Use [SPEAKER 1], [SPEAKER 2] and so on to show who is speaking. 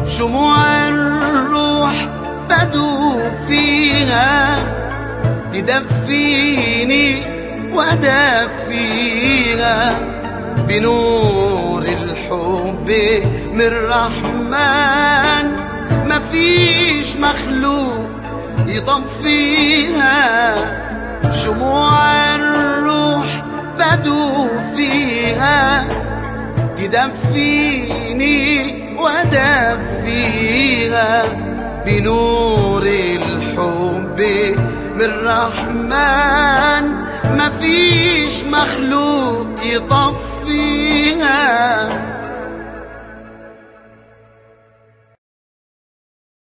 [SPEAKER 1] شموع الروح بدوب فيها تدفيني ودفيها بنور الحب من الرحمن مفيش مخلوق يطفيها شموع الروح بدوب فيها تدفيني ودفيها بنور الحب من الرحمن مفيش مخلوق يطفيها